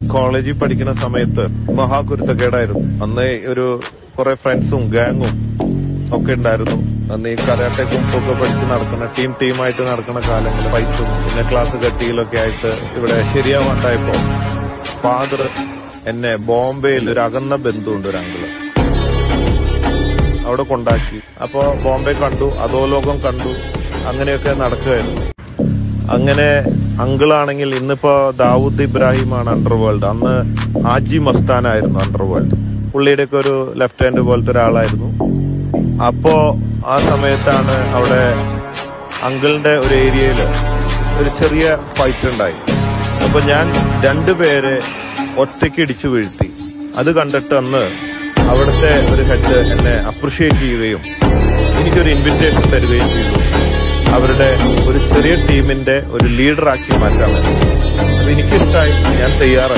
കോളേജിൽ പഠിക്കുന്ന സമയത്ത് മഹാകുരുത്തക്കേടായിരുന്നു അന്ന് ഒരു കുറെ ഫ്രണ്ട്സും ഗാങ്ങും ഒക്കെ ഉണ്ടായിരുന്നു അന്ന് ഈ കരാട്ടെ കുമ്പൊക്കെ പഠിച്ച് നടക്കുന്ന ടീം ടീമായിട്ട് നടക്കുന്ന കാലങ്ങൾ ഫൈറ്റും പിന്നെ ക്ലാസ് കട്ടിയിലൊക്കെ ആയിട്ട് ഇവിടെ ശരിയാവാണ്ടായപ്പോ ഫാദർ എന്നെ ബോംബെയിൽ ഒരു അകന്ന ബന്ധുണ്ട് ഒരു അങ്കിള് അവിടെ കൊണ്ടാക്കി അപ്പോ ബോംബെ കണ്ടു അധോലോകം കണ്ടു അങ്ങനെയൊക്കെ നടക്കുകയായിരുന്നു അങ്ങനെ അങ്കിളാണെങ്കിൽ ഇന്നിപ്പോ ദാവൂദ് ഇബ്രാഹിം ആണ് അണ്ടർവേൾഡ് അന്ന് ആജി മസ്താനായിരുന്നു അണ്ടർവേൾഡ് പുള്ളിയുടെ ഒക്കെ ഒരു ലെഫ്റ്റ് ഹാൻഡ് പോലത്തെ ഒരാളായിരുന്നു അപ്പോ ആ സമയത്താണ് അവിടെ അങ്കിളിന്റെ ഒരു ഏരിയയിൽ ഒരു ചെറിയ ഫൈറ്റ് ഉണ്ടായി അപ്പൊ ഞാൻ രണ്ടുപേരെ ഒറ്റയ്ക്ക് ഇടിച്ചു വീഴ്ത്തി അത് കണ്ടിട്ട് അന്ന് അവിടുത്തെ ഒരു ഹെഡ് എന്നെ അപ്രിഷിയേറ്റ് ചെയ്യുകയും എനിക്കൊരു ഇൻവിറ്റേഷൻ തരികയും ചെയ്തു അവരുടെ ഒരു ചെറിയ ടീമിന്റെ ഒരു ലീഡറാക്കി മാറ്റാൻ വേണ്ടി അത് എനിക്കിഷ്ടായി ഞാൻ തയ്യാറായി